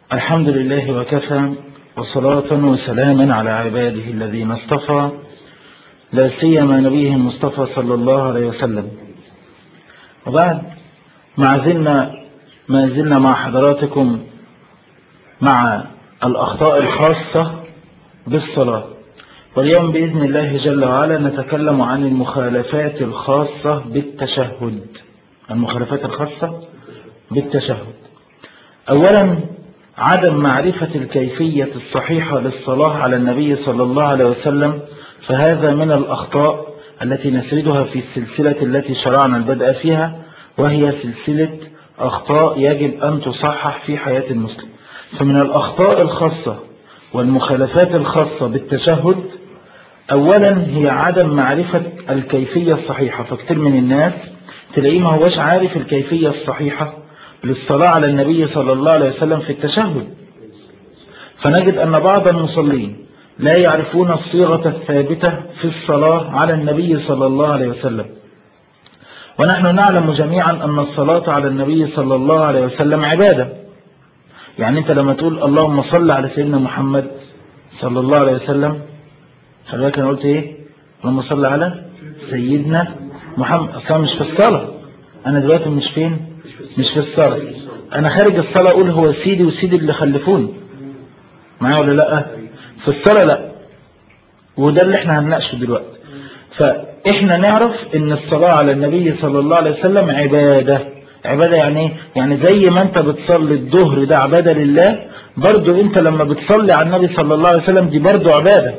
الحمد لله وكفى وصلاة وسلاما على عباده الذين اصطفى لا سيما نبيه المصطفى صلى الله عليه وسلم وبعد ما زلنا ما زلنا مع حضراتكم مع الأخطاء الخاصة بالصلاة واليوم بإذن الله جل وعلا نتكلم عن المخالفات الخاصة بالتشهد المخالفات الخاصة بالتشهد أولا عدم معرفة الكيفية الصحيحة للصلاة على النبي صلى الله عليه وسلم فهذا من الأخطاء التي نسردها في السلسلة التي شرعنا البدء فيها وهي سلسلة أخطاء يجب أن تصحح في حياة المسلم فمن الأخطاء الخاصة والمخالفات الخاصة بالتشهد أولا هي عدم معرفة الكيفية الصحيحة فكتير من الناس تلاقيه ما هوش عارف الكيفية الصحيحة للصلاة على النبي صلى الله عليه وسلم في التشهد فنجد أن بعض المصلين لا يعرفون الصيغة الثابتة في الصلاة على النبي صلى الله عليه وسلم ونحن نعلم جميعا أن الصلاة على النبي صلى الله عليه وسلم عبادة يعني أنت لما تقول اللهم صل على سيدنا محمد صلى الله عليه وسلم خلي بالك أنا قلت إيه اللهم صل على سيدنا محمد أصلا مش في الصلاة أنا دلوقتي مش فين مش في الصلاة أنا خارج الصلاة أقول هو سيدي وسيدي اللي خلفوني معايا ولا لأ في الصلاة لأ وده اللي احنا هنناقشه دلوقتي فإحنا نعرف ان الصلاة على النبي صلى الله عليه وسلم عبادة عبادة يعني ايه؟ يعني زي ما انت بتصلي الظهر ده عبادة لله برضو انت لما بتصلي على النبي صلى الله عليه وسلم دي برضو عبادة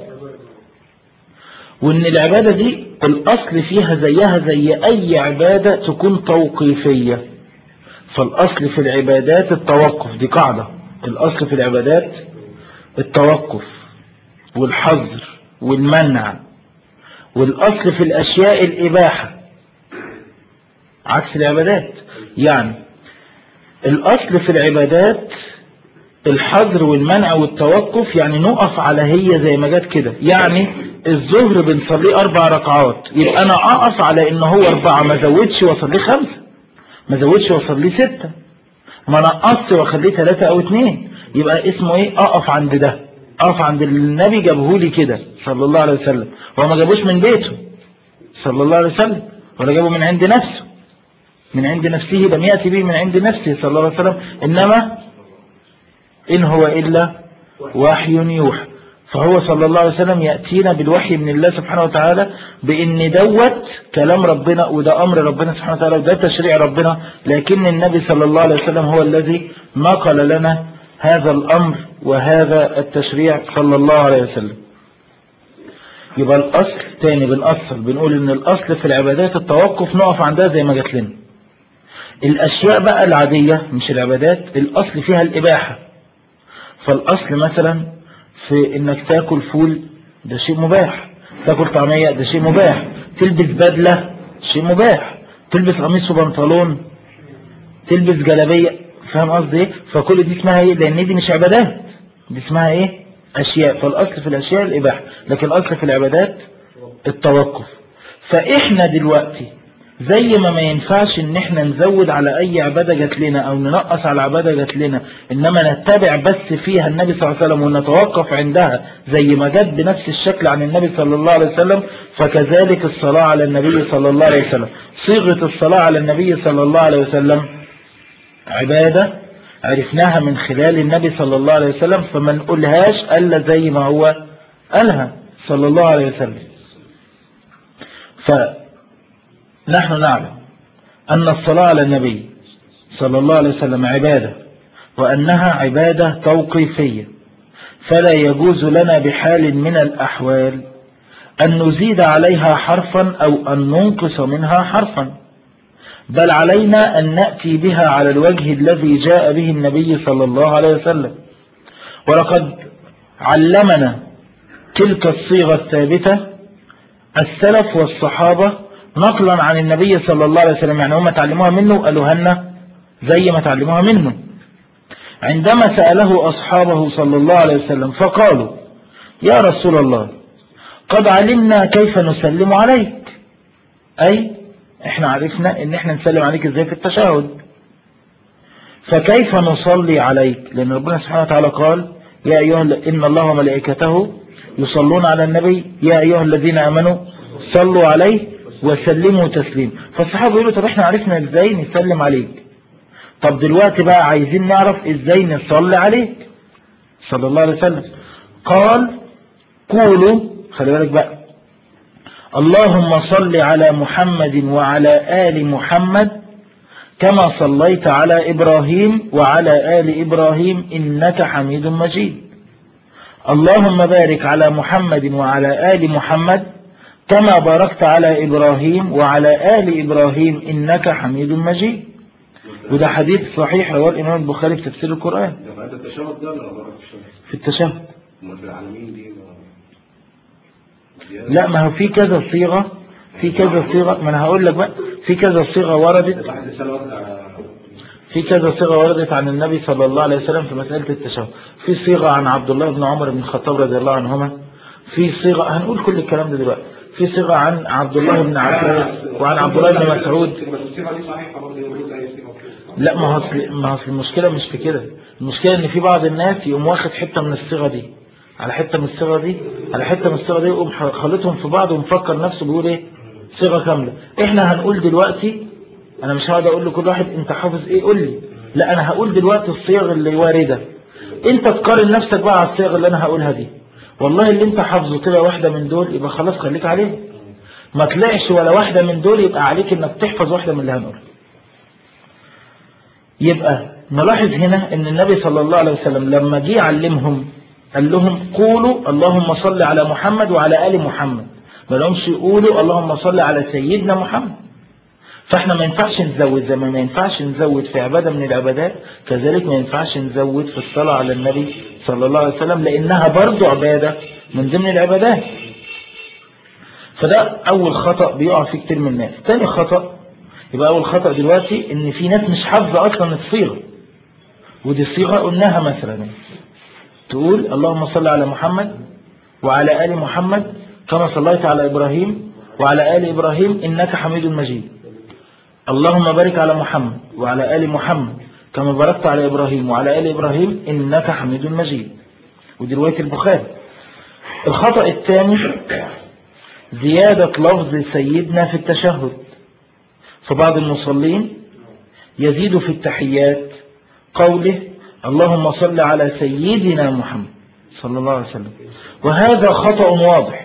وان العبادة دي الاصل فيها زيها زي اي عبادة تكون توقيفية فالاصل في العبادات التوقف دي قاعدة الاصل في العبادات التوقف والحظر والمنع والأصل في الأشياء الإباحة عكس العبادات يعني الأصل في العبادات الحظر والمنع والتوقف يعني نقف على هي زي ما جت كده يعني الظهر بنصليه أربع ركعات يبقى أنا أقف على إن هو أربعة ما زودش وأصليه خمسة ما زودش وأصليه ستة ما نقصت وأخليه ثلاثة أو اتنين يبقى اسمه إيه أقف عند ده أقف عند النبي جابهولي كده صلى الله عليه وسلم هو ما جابوش من بيته صلى الله عليه وسلم ولا جابه من عند نفسه من عند نفسه لم يأتي به من عند نفسه صلى الله عليه وسلم إنما إن هو إلا وحي يوحى فهو صلى الله عليه وسلم يأتينا بالوحي من الله سبحانه وتعالى بإن دوت كلام ربنا وده أمر ربنا سبحانه وتعالى وده تشريع ربنا لكن النبي صلى الله عليه وسلم هو الذي نقل لنا هذا الأمر وهذا التشريع صلى الله عليه وسلم يبقى الأصل تاني بنأصل بنقول إن الأصل في العبادات التوقف نقف عندها زي ما جات لنا الأشياء بقى العادية مش العبادات الأصل فيها الإباحة فالأصل مثلا في إنك تاكل فول ده شيء مباح تاكل طعمية ده شيء مباح تلبس بدلة شيء مباح تلبس قميص وبنطلون تلبس جلابية فاهم قصدي ايه فكل دي اسمها ايه لان دي مش عبادات دي اسمها ايه اشياء فالاصل في الاشياء الاباحه لكن الاصل في العبادات التوقف فاحنا دلوقتي زي ما ما ينفعش ان احنا نزود على اي عبادة جات لنا او ننقص على عبادة جات لنا انما نتبع بس فيها النبي صلى الله عليه وسلم ونتوقف عندها زي ما جت بنفس الشكل عن النبي صلى الله عليه وسلم فكذلك الصلاة على النبي صلى الله عليه وسلم صيغة الصلاة على النبي صلى الله عليه وسلم عبادة عرفناها من خلال النبي صلى الله عليه وسلم فما نقولهاش ألا زي ما هو قالها صلى الله عليه وسلم فنحن نعلم أن الصلاة على النبي صلى الله عليه وسلم عبادة وأنها عبادة توقيفية فلا يجوز لنا بحال من الأحوال أن نزيد عليها حرفا أو أن ننقص منها حرفا بل علينا أن نأتي بها على الوجه الذي جاء به النبي صلى الله عليه وسلم ولقد علمنا تلك الصيغة الثابتة السلف والصحابة نقلا عن النبي صلى الله عليه وسلم يعني هم تعلموها منه وقالوها لنا زي ما تعلموها منه عندما سأله أصحابه صلى الله عليه وسلم فقالوا يا رسول الله قد علمنا كيف نسلم عليك أي احنا عرفنا ان احنا نسلم عليك ازاي في التشهد فكيف نصلي عليك لأن ربنا سبحانه وتعالى قال يا أيها ال- إن الله وملائكته يصلون على النبي يا أيها الذين آمنوا صلوا عليه وسلموا تسليم فالصحابة يقولوا طب احنا عرفنا ازاي نسلم عليك طب دلوقتي بقى عايزين نعرف ازاي نصلي عليك صلى الله عليه وسلم قال قولوا خلي بالك بقى اللهم صل على محمد وعلى آل محمد كما صليت على إبراهيم وعلى آل إبراهيم إنك حميد مجيد اللهم بارك على محمد وعلى آل محمد كما باركت على إبراهيم وعلى آل إبراهيم إنك حميد مجيد وده حديث صحيح رواه الإمام البخاري في تفسير القرآن ده بعد التشهد ده ولا بره التشهد؟ في التشهد امال في العالمين دي ما- لا ما هو في كذا صيغة في كذا صيغة ما أنا هقول لك بقى في كذا صيغة وردت واحد رسالة واحدة على في كذا صيغة وردت عن النبي صلى الله عليه وسلم في مسألة التشهد في صيغة عن عبد الله بن عمر بن الخطاب رضي الله عنهما في صيغة هنقول كل الكلام ده دلوقتي في صيغة عن عبد الله بن عباس وعن عبد الله بن مسعود بس الصيغة دي صحيحة برضه يقول زي الصيغة كده. لا ما هو أصل- ما هو أصل المشكلة مش في كده المشكلة ان في بعض الناس يقوم واخد حتة من الصيغة دي على حتة من الصيغة دي على حتة من الصيغة دي يقوم ح- خلطهم في بعض ومفكر نفسه بيقول ايه صيغة كاملة احنا هنقول دلوقتي انا مش هقعد اقول لكل واحد انت حافظ ايه قول لي لا انا هقول دلوقتي الصيغ اللي واردة انت تقارن نفسك بقى على الصيغ اللي انا هقولها دي والله اللي انت حافظه طلع واحدة من دول يبقى خلاص خليك عليه ما طلعش ولا واحدة من دول يبقى عليك انك تحفظ واحدة من اللي هنقولها يبقى نلاحظ هنا ان النبي صلى الله عليه وسلم لما جه يعلمهم قال لهم قولوا اللهم صل على محمد وعلى آل محمد ما لهمش يقولوا اللهم صل على سيدنا محمد فاحنا ما ينفعش نزود زي ما ما ينفعش نزود في عبادة من العبادات كذلك ما ينفعش نزود في الصلاة على النبي صلى الله عليه وسلم لأنها برضو عبادة من ضمن العبادات فده أول خطأ بيقع فيه كتير من الناس تاني خطأ يبقى أول خطأ دلوقتي إن في ناس مش حافظة أصلا الصيغة ودي الصيغة قلناها مثلا تقول اللهم صل على محمد وعلى آل محمد كما صليت على إبراهيم وعلى آل إبراهيم إنك حميد مجيد اللهم بارك على محمد وعلى آل محمد كما باركت على إبراهيم وعلى آل إبراهيم إنك حميد مجيد ودي رواية البخاري الخطأ الثاني زيادة لفظ سيدنا في التشهد فبعض المصلين يزيد في التحيات قوله اللهم صل على سيدنا محمد صلى الله عليه وسلم وهذا خطأ واضح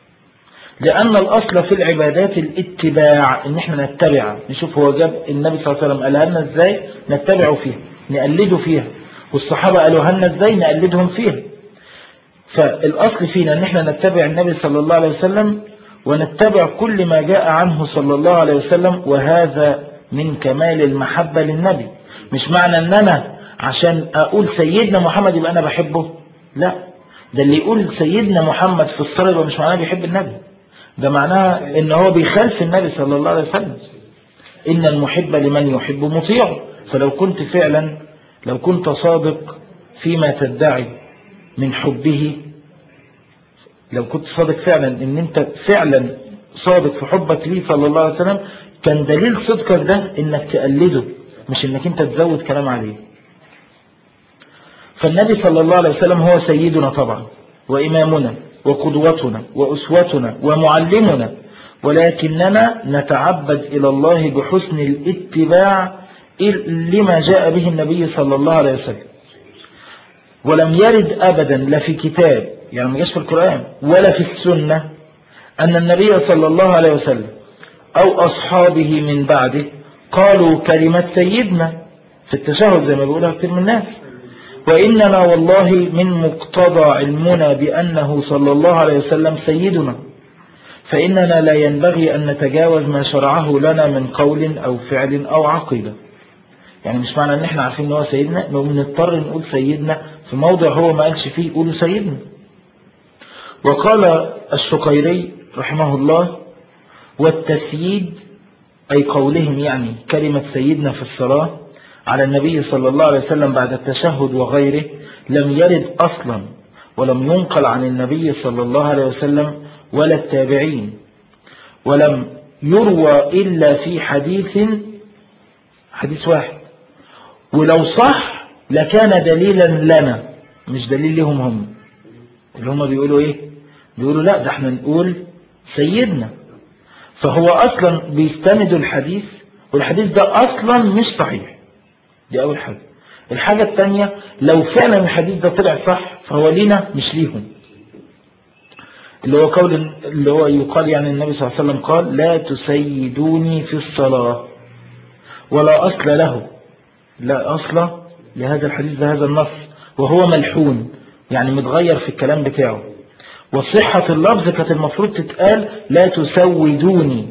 لأن الأصل في العبادات الاتباع إن احنا نتبع نشوف هو جاب النبي صلى الله عليه وسلم قالها لنا إزاي نتبعه فيها نقلده فيها والصحابة قالوها لنا إزاي نقلدهم فيها فالأصل فينا إن احنا نتبع النبي صلى الله عليه وسلم ونتبع كل ما جاء عنه صلى الله عليه وسلم وهذا من كمال المحبة للنبي مش معنى ان انا عشان اقول سيدنا محمد يبقى انا بحبه لا ده اللي يقول سيدنا محمد في الصلاة يبقى مش معناه بيحب النبي ده معناها ان هو بيخالف النبي صلى الله عليه وسلم ان المحب لمن يحب مطيع فلو كنت فعلا لو كنت صادق فيما تدعي من حبه لو كنت صادق فعلا ان انت فعلا صادق في حبك ليه صلى الله عليه وسلم كان دليل صدقك ده انك تقلده مش انك انت تزود كلام عليه فالنبي صلى الله عليه وسلم هو سيدنا طبعا وإمامنا وقدوتنا وأسوتنا ومعلمنا ولكننا نتعبد إلى الله بحسن الاتباع لما جاء به النبي صلى الله عليه وسلم ولم يرد أبدا لا في كتاب يعني ما جاش في القرآن ولا في السنة أن النبي صلى الله عليه وسلم أو أصحابه من بعده قالوا كلمة سيدنا في التشهد زي ما بيقولها كتير من الناس وإننا والله من مقتضى علمنا بأنه صلى الله عليه وسلم سيدنا فإننا لا ينبغي أن نتجاوز ما شرعه لنا من قول أو فعل أو عقيدة يعني مش معنى ان احنا عارفين ان هو سيدنا نقوم نضطر نقول سيدنا في موضع هو ما قالش فيه يقولوا سيدنا وقال الشقيري رحمه الله والتسييد أي قولهم يعني كلمة سيدنا في الصلاة على النبي صلى الله عليه وسلم بعد التشهد وغيره لم يرد أصلا ولم ينقل عن النبي صلى الله عليه وسلم ولا التابعين ولم يروى إلا في حديث حديث واحد ولو صح لكان دليلا لنا مش دليل لهم هم اللي هم بيقولوا ايه بيقولوا لا ده احنا نقول سيدنا فهو اصلا بيستندوا الحديث والحديث ده اصلا مش صحيح دي اول حاجة الحاجة الثانية لو فعلا الحديث ده طلع صح فهو لينا مش ليهم اللي هو قول اللي هو يقال يعني النبي صلى الله عليه وسلم قال لا تسيدوني في الصلاة ولا أصل له لا أصل لهذا الحديث بهذا النص وهو ملحون يعني متغير في الكلام بتاعه وصحة اللفظ كانت المفروض تتقال لا تسودوني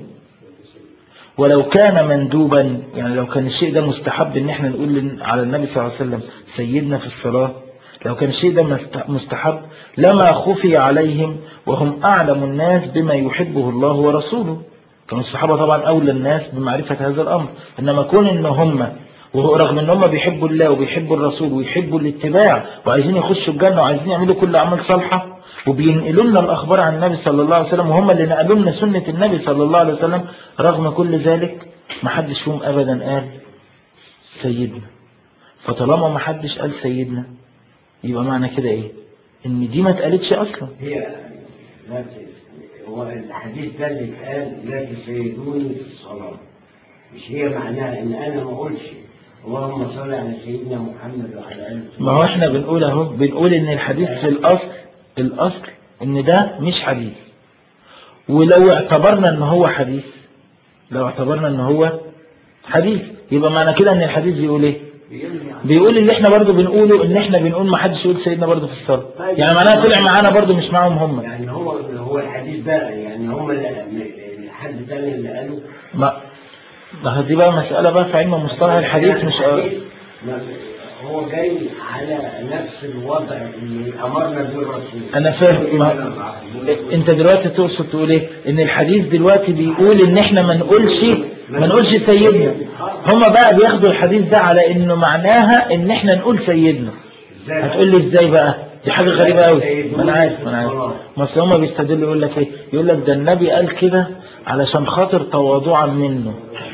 ولو كان مندوبا يعني لو كان الشيء ده مستحب ان احنا نقول على النبي صلى الله عليه وسلم سيدنا في الصلاة لو كان الشيء ده مستحب لما خفي عليهم وهم أعلم الناس بما يحبه الله ورسوله كانوا الصحابة طبعا أولى الناس بمعرفة هذا الأمر إنما كون إن هم ورغم إن هم بيحبوا الله وبيحبوا الرسول ويحبوا الاتباع وعايزين يخشوا الجنة وعايزين يعملوا كل أعمال صالحة وبينقلوا لنا الأخبار عن النبي صلى الله عليه وسلم وهم اللي نقلوا لنا سنة النبي صلى الله عليه وسلم رغم كل ذلك ما حدش فيهم أبدا قال سيدنا فطالما ما حدش قال سيدنا يبقى معنى كده ايه ان دي ما اتقالتش اصلا هي لا ت- هو الحديث ده اللي اتقال لا تسيدوني في الصلاة مش هي معناها ان انا ما اقولش اللهم صل على سيدنا محمد وعلى اله ما هو احنا بنقول اهو بنقول ان الحديث في الاصل الاصل ان ده مش حديث ولو اعتبرنا ان هو حديث لو اعتبرنا ان هو حديث يبقى معنى كده ان الحديث بيقول ايه بيقول اللي احنا برضو بنقوله ان احنا بنقول ما حدش يقول سيدنا برضو في الصلاة يعني معناها طلع معانا برضو مش معاهم هم يعني هو هو الحديث ده يعني هم اللي حد تاني اللي قالوا ما ما دي بقى مسألة بقى في علم مصطلح الحديث مش ما- هو جاي على نفس الوضع اللي امرنا به الرسول انا فاهم ما... انت دلوقتي تقصد تقول ايه ان الحديث دلوقتي بيقول ان احنا ما نقولش ما نقولش سيدنا هما بقى بياخدوا الحديث ده على انه معناها ان احنا نقول سيدنا هتقول لي ازاي بقى دي حاجة غريبة قوي ما انا عارف ما انا عارف ما اصل هما بيستدلوا يقول لك ايه يقول لك ده النبي قال كده علشان خاطر تواضعا منه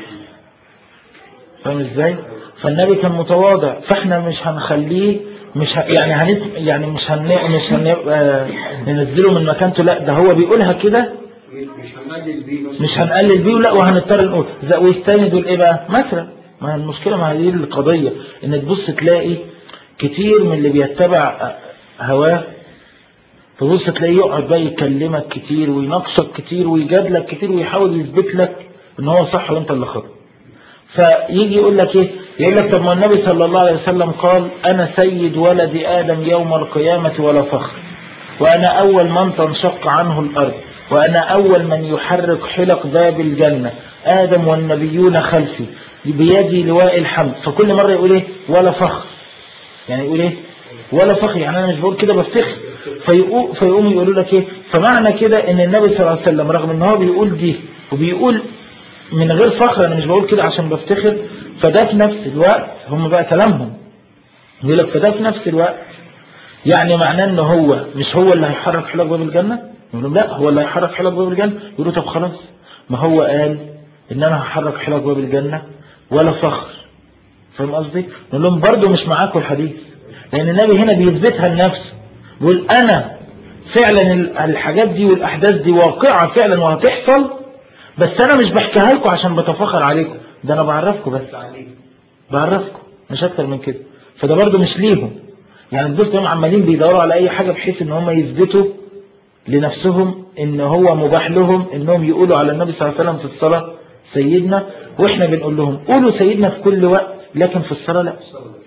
فاهم ازاي فالنبي كان متواضع فاحنا مش هنخليه مش ه... يعني هنت... يعني مش هن... مش هن... آه... ننزله من مكانته لا ده هو بيقولها كده مش هنقلل بيه بس مش هنقلل بيه لا وهنضطر نقول ذا- ويستندوا لايه بقى مثلا ما هي المشكله ما هي دي القضيه ان تبص تلاقي كتير من اللي بيتبع هواه تبص تلاقيه يقعد بقى يكلمك كتير ويناقشك كتير ويجادلك كتير ويحاول يثبت لك ان هو صح وانت اللي خطأ فيجي يقول لك ايه يقول لك طب ما النبي صلى الله عليه وسلم قال انا سيد ولد ادم يوم القيامه ولا فخر وانا اول من تنشق عنه الارض وانا اول من يحرك حلق باب الجنه ادم والنبيون خلفي بيدي لواء الحمد فكل مره يقول ايه ولا فخر يعني يقول ايه ولا فخر يعني انا مش بقول كده بفتخر فيقو- فيقوموا يقولوا لك ايه فمعنى كده ان النبي صلى الله عليه وسلم رغم ان هو بيقول دي وبيقول من غير فخر انا مش بقول كده عشان بفتخر فده في نفس الوقت هم بقى كلامهم يقول لك فده في نفس الوقت يعني معناه ان هو مش هو اللي هيحرك حلق باب الجنة يقول لهم لا هو اللي هيحرك حلق باب الجنة يقولوا طب خلاص ما هو قال ان انا هحرك حلق باب الجنة ولا فخر فاهم قصدي نقول لهم برضه مش معاكم الحديث لان النبي هنا بيثبتها لنفسه بيقول انا فعلا ال- الحاجات دي والاحداث دي واقعة فعلا وهتحصل بس انا مش بحكيها لكم عشان بتفخر عليكم ده انا بعرفكم بس بعرفكم مش اكتر من كده فده برضه مش ليهم يعني الدكتور هم عمالين بيدوروا على اي حاجة بحيث ان هم يثبتوا لنفسهم ان هو مباح لهم انهم يقولوا على النبي صلى الله عليه وسلم في الصلاة سيدنا واحنا بنقول لهم قولوا سيدنا في كل وقت لكن في الصلاة لا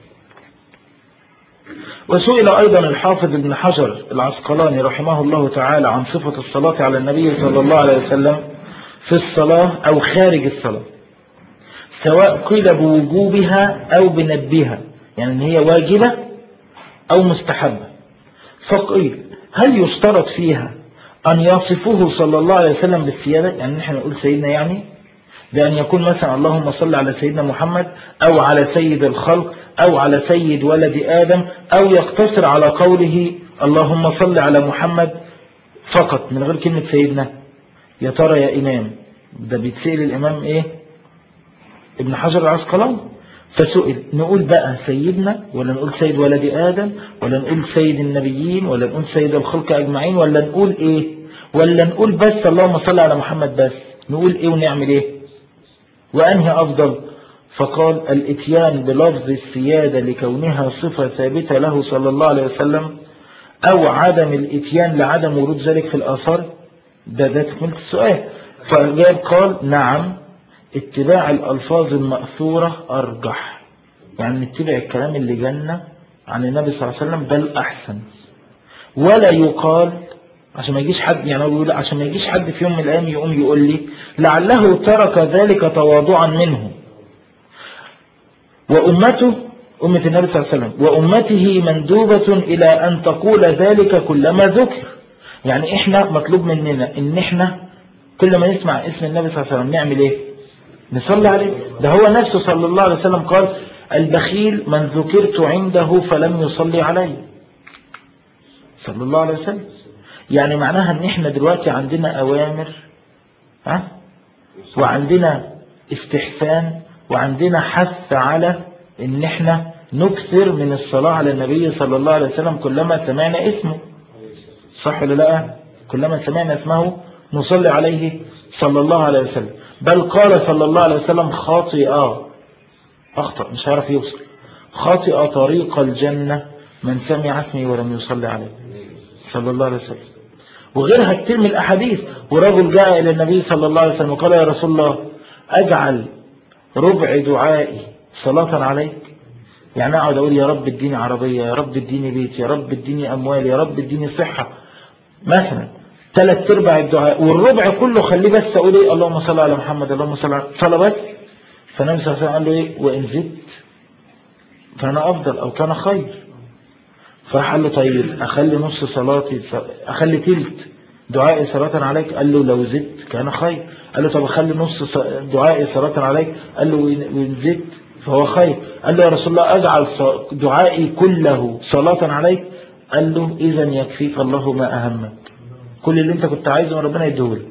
وسئل أيضا الحافظ ابن حجر العسقلاني رحمه الله تعالى عن صفة الصلاة على النبي صلى الله عليه وسلم في الصلاة أو خارج الصلاة سواء قيل بوجوبها أو بندبها يعني ان هي واجبة أو مستحبة فقيل هل يشترط فيها أن يصفه صلى الله عليه وسلم بالسيادة يعني نحن نقول سيدنا يعني بأن يكون مثلا اللهم صل على سيدنا محمد أو على سيد الخلق أو على سيد ولد آدم أو يقتصر على قوله اللهم صل على محمد فقط من غير كلمة سيدنا يا ترى يا إمام ده بيتسأل الإمام إيه ابن حجر العسقلاني فسئل نقول بقى سيدنا ولا نقول سيد ولد آدم ولا نقول سيد النبيين ولا نقول سيد الخلق أجمعين ولا نقول إيه ولا نقول بس اللهم صل على محمد بس نقول إيه ونعمل إيه وأنهي أفضل فقال الاتيان بلفظ السيادة لكونها صفة ثابتة له صلى الله عليه وسلم أو عدم الاتيان لعدم ورود ذلك في الآثار ده ده تكملة السؤال فالجاب قال نعم اتباع الألفاظ المأثورة أرجح يعني نتبع الكلام اللي جالنا عن النبي صلى الله عليه وسلم ده الأحسن ولا يقال عشان ما يجيش حد يعني هو بيقول عشان ما يجيش حد في يوم من الأيام يقوم يقول لي لعله ترك ذلك تواضعا منه وأمته أمة النبي صلى الله عليه وسلم وأمته مندوبة إلى أن تقول ذلك كلما ذكر يعني إحنا مطلوب مننا إن إحنا كل ما نسمع اسم النبي صلى الله عليه وسلم نعمل إيه نصلي عليه ده هو نفسه صلى الله عليه وسلم قال البخيل من ذكرت عنده فلم يصلي علي صلى الله عليه وسلم يعني معناها ان احنا دلوقتي عندنا اوامر ها وعندنا استحسان وعندنا حث على ان احنا نكثر من الصلاة على النبي صلى الله عليه وسلم كلما سمعنا اسمه صح ولا لا كلما سمعنا اسمه نصلي عليه صلى الله عليه وسلم بل قال صلى الله عليه وسلم خاطئا أخطأ مش عارف يوصل خاطئ طريق الجنة من سمع اسمي ولم يصلي عليه صلى الله عليه وسلم وغيرها كتير من الأحاديث ورجل جاء إلى النبي صلى الله عليه وسلم وقال يا رسول الله أجعل ربع دعائي صلاة عليك يعني أقعد أقول يا رب اديني عربية يا رب اديني بيت يا رب اديني أموال يا رب اديني صحة مثلا ثلاث ارباع الدعاء والربع كله خليه بس اقول ايه اللهم صل على محمد اللهم صل على صلاه بس فالنبي صلى الله عليه وسلم قال له ايه وان زدت كان افضل او كان خير فراح قال له طيب اخلي نص صلاتي اخلي تلت دعائي صلاة عليك قال له لو زدت كان خير قال له طب اخلي نص دعائي صلاة عليك قال له وان زدت فهو خير قال له يا رسول الله اجعل دعائي كله صلاة عليك قال له اذا يكفيك الله ما اهمك كل اللي انت كنت عايزه من ربنا يديهولك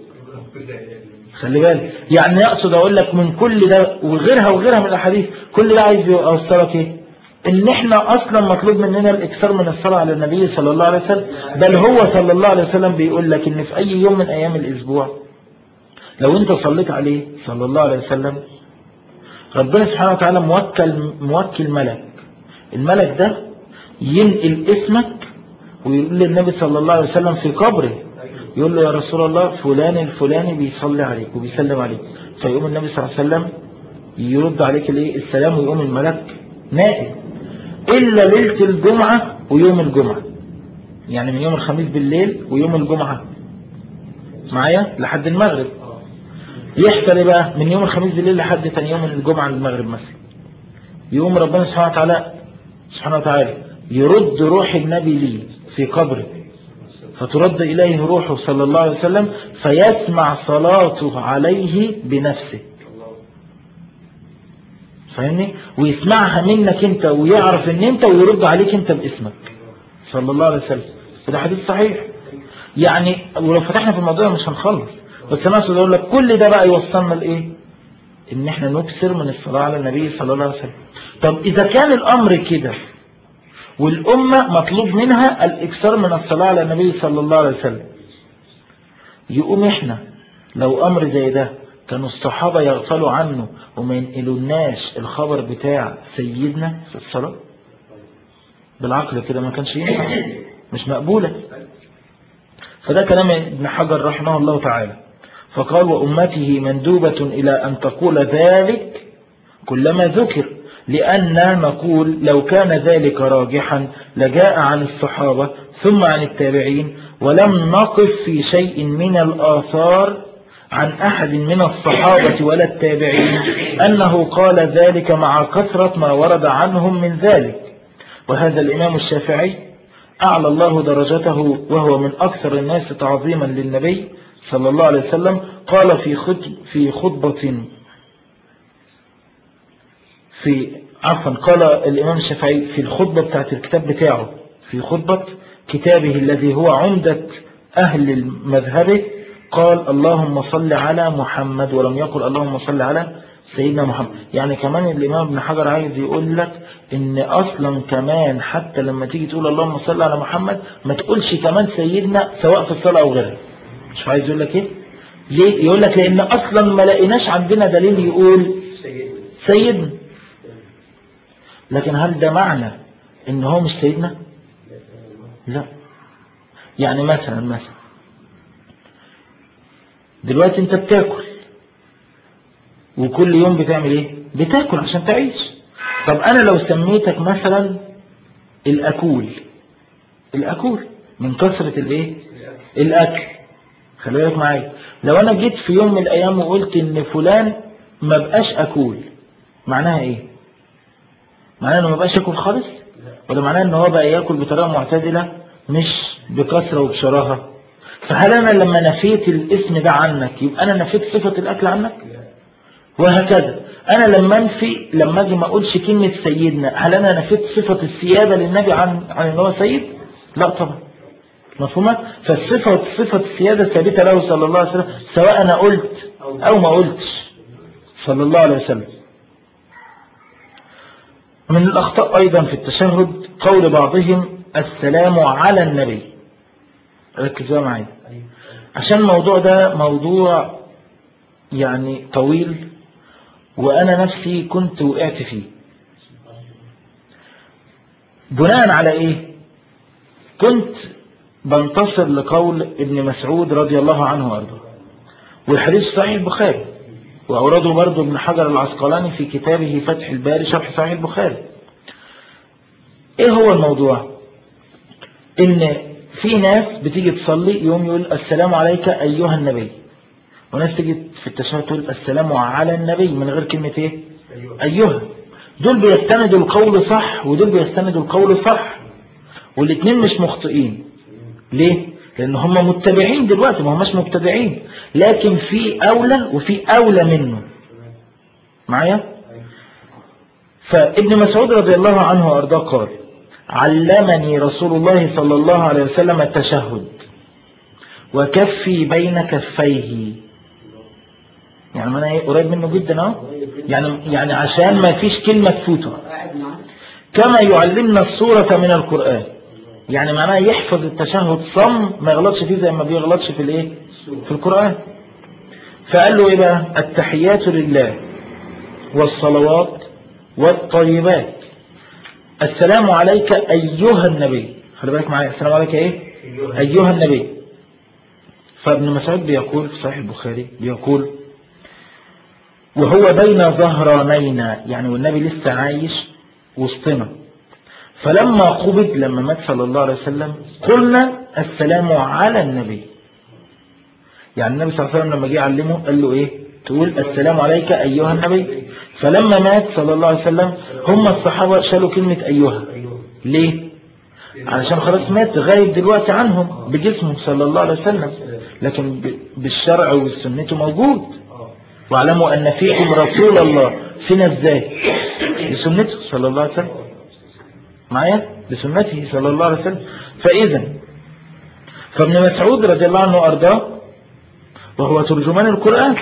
خلي بالك يعني اقصد اقول لك من كل ده وغيرها وغيرها من الاحاديث كل ده عايز اوصلك ايه ان احنا اصلا مطلوب مننا الاكثار من الصلاه على النبي صلى الله عليه وسلم بل هو صلى الله عليه وسلم بيقول لك ان في اي يوم من ايام الاسبوع لو انت صليت عليه صلى الله عليه وسلم ربنا سبحانه وتعالى موكل موكل ملك الملك ده ينقل اسمك ويقول للنبي صلى الله عليه وسلم في قبره يقول له يا رسول الله فلان الفلاني بيصلي عليك وبيسلم عليك فيقوم النبي صلى الله عليه وسلم يرد عليك الايه السلام ويقوم الملك نائم إلا ليلة الجمعة ويوم الجمعة يعني من يوم الخميس بالليل ويوم الجمعة معايا لحد المغرب يحصل ايه بقى من يوم الخميس بالليل لحد تاني يوم الجمعة المغرب مثلا يقوم ربنا سبحانه وتعالى سبحانه وتعالى يرد روح النبي لي في قبره فترد إليه روحه صلى الله عليه وسلم فيسمع صلاته عليه بنفسه فاهمني ويسمعها منك انت ويعرف ان انت ويرد عليك انت باسمك صلى الله عليه وسلم وده حديث صحيح يعني ولو فتحنا في الموضوع مش هنخلص بس انا اقصد اقول لك كل ده بقى يوصلنا لايه ان احنا نكثر من الصلاه على النبي صلى الله عليه وسلم طب اذا كان الامر كده والامه مطلوب منها الاكثار من الصلاه على النبي صلى الله عليه وسلم يقوم احنا لو امر زي ده كانوا الصحابة يغفلوا عنه وما ينقلوناش الخبر بتاع سيدنا في الصلاة بالعقل كده ما كانش ينفع مش مقبولة فده كلام ابن حجر رحمه الله تعالى فقال وأمته مندوبة إلى أن تقول ذلك كلما ذكر لأن نقول لو كان ذلك راجحا لجاء عن الصحابة ثم عن التابعين ولم نقف في شيء من الآثار عن أحد من الصحابة ولا التابعين أنه قال ذلك مع كثرة ما ورد عنهم من ذلك وهذا الإمام الشافعي أعلى الله درجته وهو من أكثر الناس تعظيما للنبي صلى الله عليه وسلم قال في خطب في خطبة في عفوا قال الإمام الشافعي في الخطبة بتاعت الكتاب بتاعه في خطبة كتابه الذي هو عمدة أهل مذهبه قال اللهم صل على محمد ولم يقل اللهم صل على سيدنا محمد يعني كمان الإمام ابن حجر عايز يقول لك إن أصلا كمان حتى لما تيجي تقول اللهم صل على محمد ما تقولش كمان سيدنا سواء في الصلاة أو غيرها مش عايز يقول لك إيه ليه يقول لك لأن أصلا ما لقيناش عندنا دليل يقول سيدنا سيدنا لكن هل ده معنى إن هو مش سيدنا لا يعني مثلا مثلا دلوقتي انت بتاكل وكل يوم بتعمل ايه بتاكل عشان تعيش طب انا لو سميتك مثلا الاكول الاكول من كثرة الايه الاكل خلي بالك معايا لو انا جيت في يوم من الايام وقلت ان فلان ما بقاش اكول معناها ايه معناها انه ما بقاش ياكل خالص ولا معناها ان هو بقى ياكل بطريقه معتدله مش بكثره وبشراهه فهل انا لما نفيت الاسم ده عنك يبقى انا نفيت صفه الاكل عنك وهكذا انا لما انفي لما اجي ما اقولش كلمه سيدنا هل انا نفيت صفه السياده للنبي عن عن ان هو سيد لا طبعا مفهومه فالصفه صفه السياده ثابته له صلى الله عليه وسلم سواء انا قلت او ما قلتش صلى الله عليه وسلم من الأخطاء أيضا في التشهد قول بعضهم السلام على النبي ركز بقى معايا عشان الموضوع ده موضوع يعني طويل وأنا نفسي كنت وقعت فيه بناء على إيه كنت بنتصر لقول ابن مسعود رضي الله عنه وأرضاه والحديث صحيح البخاري وأورده برضه ابن حجر العسقلاني في كتابه فتح الباري شرح صحيح البخاري ايه هو الموضوع ان في ناس بتيجي تصلي يوم يقول السلام عليك ايها النبي وناس تيجي في التشهد تقول السلام على النبي من غير كلمة ايه ايها دول بيستندوا القول صح ودول بيستندوا القول صح والاثنين مش مخطئين ليه لان هم متبعين دلوقتي ما هماش مبتدعين لكن في اولى وفي اولى منه معايا فابن مسعود رضي الله عنه وارضاه قال علمني رسول الله صلى الله عليه وسلم التشهد وكفي بين كفيه يعني ما انا ايه قريب منه جدا اهو يعني يعني عشان ما فيش كلمه تفوته قاعد معاه كما يعلمنا السورة من القرآن يعني معناه يحفظ التشهد صم ما يغلطش فيه زي ما بيغلطش في الايه في القرآن فقال له ايه بقى التحيات لله والصلوات والطيبات السلام عليك ايها النبي خلي بالك معايا السلام عليك ايه ايها النبي فابن مسعود بيقول في صحيح البخاري بيقول وهو بين ظهرانينا يعني والنبي لسه عايش وسطنا فلما قبض لما مات صلى الله عليه وسلم قلنا السلام على النبي يعني النبي صلى الله عليه وسلم لما جه يعلمه قال له ايه تقول السلام عليك ايها النبي فلما مات صلى الله عليه وسلم هم الصحابة شالوا كلمة ايها ليه علشان خلاص مات غايب دلوقتي عنهم بجسمه صلى الله عليه وسلم لكن ب- بالشرع والسنة موجود واعلموا ان فيكم رسول الله فينا ازاي بسنته صلى الله عليه وسلم معايا بسنته صلى الله عليه وسلم فاذا فابن مسعود رضي الله عنه وارضاه وهو ترجمان القرآن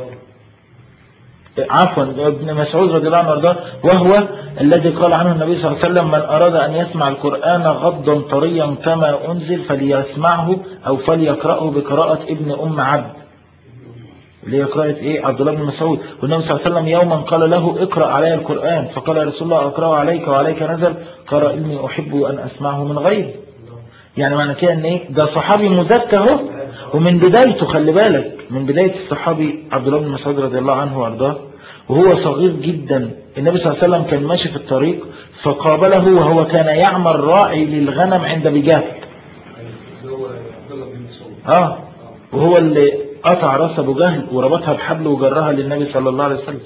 عفوا ابن مسعود رضي الله عنه وارضاه وهو الذي قال عنه النبي صلى الله عليه وسلم من أراد أن يسمع القرآن غضا طريا كما أنزل فليسمعه أو فليقرأه بقراءة ابن أم عبد اللي هي قراءة إيه عبد الله بن مسعود والنبي صلى الله عليه وسلم يوما قال له اقرأ علي القرآن فقال يا رسول الله أقرأه عليك وعليك نزل قال إني أحب أن أسمعه من غيري يعني معنى كده ان ايه ده صحابي مزكى اهو ومن بدايته خلي بالك من بداية الصحابي عبد الله بن مسعود رضي الله عنه وارضاه وهو صغير جدا النبي صلى الله عليه وسلم كان ماشي في الطريق فقابله وهو كان يعمل راعي للغنم عند بجاه اللي هو عبد الله بن مسعود اه وهو اللي قطع راس ابو جهل وربطها بحبل وجرها للنبي صلى الله عليه وسلم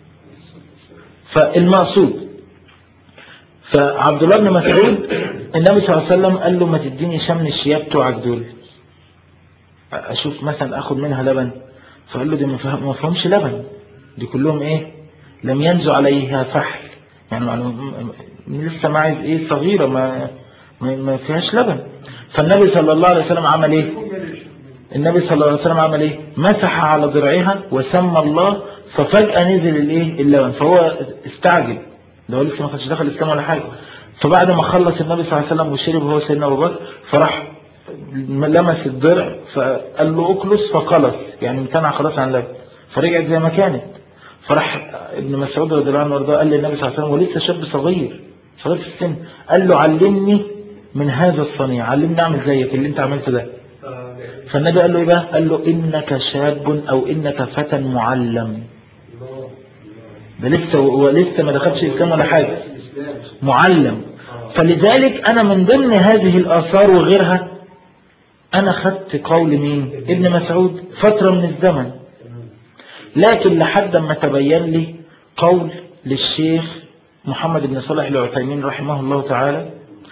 فالمقصود فعبد الله بن مسعود النبي صلى الله عليه وسلم قال له ما تديني شمن الشياب بتوعك دول اشوف مثلا اخد منها لبن فقال له دي ما فهم- ما فهمش لبن دي كلهم ايه لم ينزو عليها فحل يعني معلوم- لسه معي ايه صغيره ما ما ما فيهاش لبن فالنبي صلى الله عليه وسلم عمل ايه النبي صلى الله عليه وسلم عمل ايه مسح على ضرعها وسمى الله ففجأة نزل الايه اللبن فهو استعجب ده هو لسه ما كانش دخل الاسلام ولا حاجة فبعد ما خلص النبي صلى الله عليه وسلم وشرب هو سيدنا ابو بكر فراح لمس الضرع فقال له اكلس فقلص يعني امتنع خلاص عن اللبن فرجعت زي ما كانت فراح ابن مسعود رضي الله عنه وارضاه قال للنبي صلى الله عليه وسلم ولسه شاب صغير صغير في السن قال له علمني من هذا الصنيع علمني اعمل زيك اللي انت عملته ده فالنبي قال له ايه بقى قال له انك شاب او انك فتى معلم ده لسه هو لسه ما دخلش الاسلام ولا حاجه معلم فلذلك انا من ضمن هذه الاثار وغيرها انا خدت قول مين ابن مسعود فتره من الزمن لكن لحد ما تبين لي قول للشيخ محمد بن صالح العثيمين رحمه الله تعالى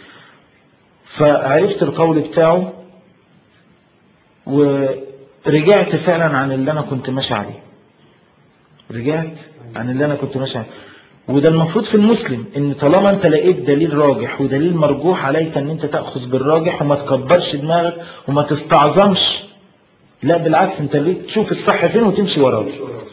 فعرفت القول بتاعه ورجعت فعلا عن اللي انا كنت ماشي عليه رجعت عن اللي انا كنت ماشي عليه وده المفروض في المسلم ان طالما انت لقيت دليل راجح ودليل مرجوح عليك ان انت تأخذ بالراجح وما تكبرش دماغك وما تستعظمش لا بالعكس انت ليه تشوف الصح فين وتمشي وراه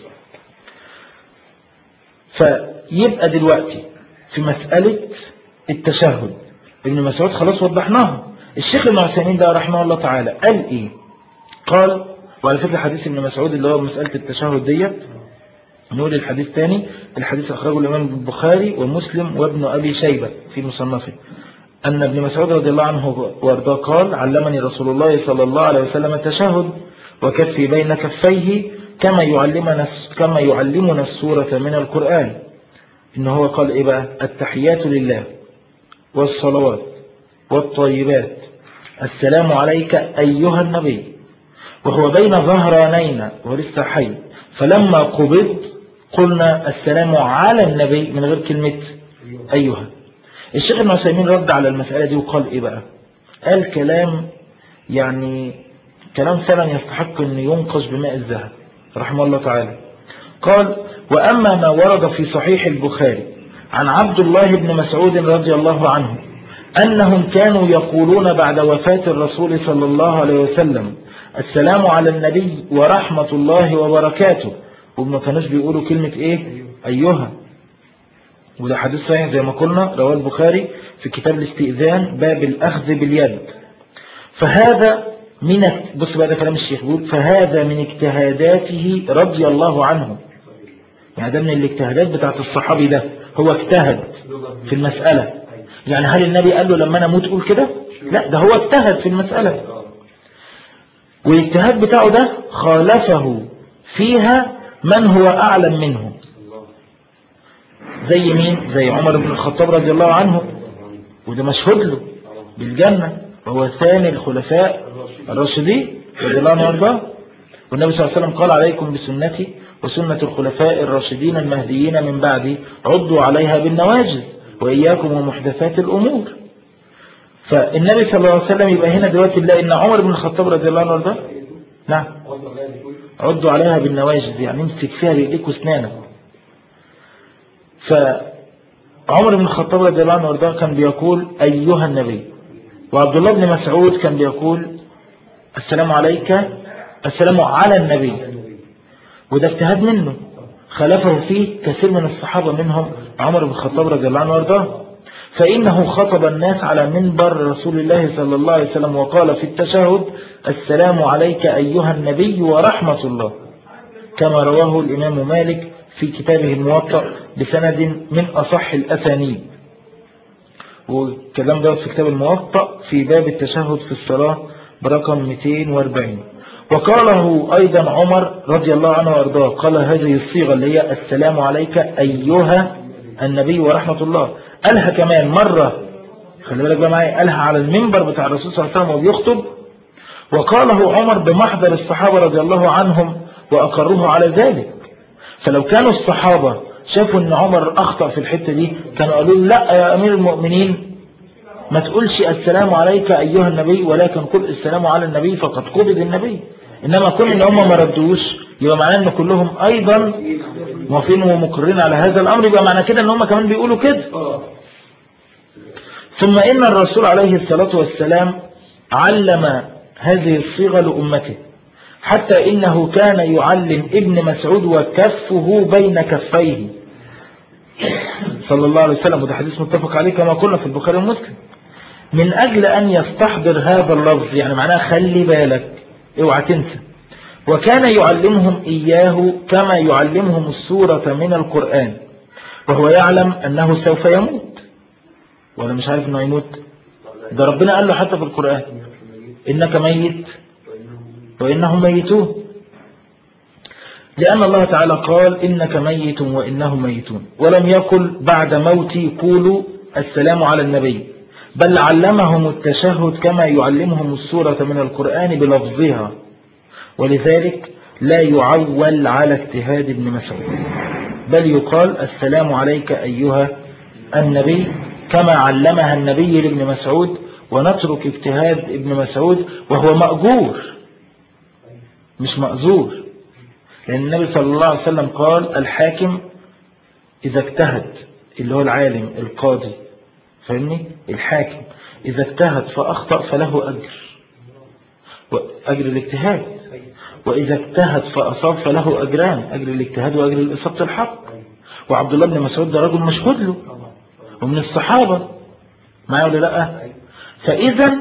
فيبقى دلوقتي في مسألة التشهد ابن مسعود خلاص وضحناها الشيخ ابن عثيمين ده رحمه الله تعالى قال ايه قال وعلى فكرة حديث ابن مسعود اللي هو مسألة التشهد ديت نقول الحديث تاني الحديث أخرجه الإمام البخاري ومسلم وابن أبي شيبة في مصنفه أن ابن مسعود رضي الله عنه وارضاه قال علمني رسول الله صلى الله عليه وسلم التشهد وكفي بين كفيه كما يعلمنا كما يعلمنا السورة من القرآن إن هو قال إيه بقى التحيات لله والصلوات والطيبات السلام عليك أيها النبي وهو بين ظهرانين ولسه حي فلما قبض قلنا السلام على النبي من غير كلمة أيها الشيخ ابن عثيمين رد على المسألة دي وقال إيه بقى قال كلام يعني كلام فعلا يستحق أن ينقش بماء الذهب رحمه الله تعالى قال وأما ما ورد في صحيح البخاري عن عبد الله بن مسعود رضي الله عنه أنهم كانوا يقولون بعد وفاة الرسول صلى الله عليه وسلم السلام على النبي ورحمة الله وبركاته وما كانوش بيقولوا كلمة ايه ايها وده حديث صحيح زي ما قلنا رواه البخاري في كتاب الاستئذان باب الاخذ باليد فهذا من بص بقى ده كلام الشيخ بيقول فهذا من اجتهاداته رضي الله عنه يعني ده من الاجتهادات بتاعت الصحابي ده هو اجتهد في المسألة يعني هل النبي قال له لما انا اموت قول كده لا ده هو اجتهد في المسألة والاجتهاد بتاعه ده خالفه فيها من هو أعلم منه زي مين زي عمر بن الخطاب رضي الله عنه وده مشهود له بالجنة وهو ثاني الخلفاء الراشدين رضي الله عنه وارضاه والنبي صلى الله عليه وسلم قال عليكم بسنتي وسنة الخلفاء الراشدين المهديين من بعدي عضوا عليها بالنواجذ وإياكم ومحدثات الأمور فالنبي صلى الله عليه وسلم يبقى هنا دلوقتي نلاقي ان عمر بن الخطاب رضي الله عنه وارضاه نعم عضوا عليها بالنواجذ يعني امسك فيها بايديك واسنانك فعمر بن الخطاب رضي الله عنه وارضاه كان بيقول ايها النبي وعبد الله بن مسعود كان بيقول السلام عليك السلام على النبي وده اجتهاد منه خلفه فيه كثير من الصحابة منهم عمر بن الخطاب رضي الله عنه وارضاه فإنه خطب الناس على منبر رسول الله صلى الله عليه وسلم وقال في التشهد السلام عليك أيها النبي ورحمة الله كما رواه الإمام مالك في كتابه الموطأ بسند من أصح الأسانيد والكلام ده في كتاب الموطأ في باب التشهد في الصلاة برقم 240 وقاله أيضا عمر رضي الله عنه وارضاه قال هذه الصيغة اللي هي السلام عليك أيها النبي ورحمة الله قالها كمان مرة خلي بالك بقى معايا قالها على المنبر بتاع الرسول صلى الله عليه وسلم وهو بيخطب وقاله عمر بمحضر الصحابة رضي الله عنهم وأقروه على ذلك فلو كانوا الصحابة شافوا ان عمر أخطأ في الحتة دي كانوا قالوا له لا يا أمير المؤمنين ما تقولش السلام عليك أيها النبي ولكن قل السلام على النبي فقد قبض النبي إنما كل إن هم ما ردوش يبقى معناه إن كلهم أيضا موافقين ومقرين على هذا الأمر يبقى معنى كده إن هم كمان بيقولوا كده ثم إن الرسول عليه الصلاة والسلام علم هذه الصيغة لأمته حتى إنه كان يعلم ابن مسعود وكفه بين كفيه صلى الله عليه وسلم وده حديث متفق عليه كما قلنا في البخاري ومسلم من أجل أن يستحضر هذا اللفظ يعني معناه خلي بالك اوعى تنسى وكان يعلمهم إياه كما يعلمهم السورة من القرآن وهو يعلم أنه سوف يموت ولا مش عارف أنه يموت ده ربنا قال له حتى في القرآن إنك ميت وإنهم ميتون لأن الله تعالى قال إنك ميت وإنهم ميتون ولم يقل بعد موتي قولوا السلام على النبي بل علمهم التشهد كما يعلمهم السورة من القرآن بلفظها ولذلك لا يعول على اجتهاد ابن مسعود بل يقال السلام عليك أيها النبي كما علمها النبي لابن مسعود ونترك اجتهاد ابن مسعود وهو مأجور مش مأزور لأن النبي صلى الله عليه وسلم قال الحاكم إذا اجتهد اللي هو العالم القاضي فاهمني الحاكم إذا اجتهد فأخطأ فله أجر أجر الاجتهاد وإذا اجتهد فأصاب فله أجران أجر الاجتهاد وأجر الإصابة الحق وعبد الله بن مسعود ده رجل مشهود له ومن الصحابة معايا ولا لا فإذا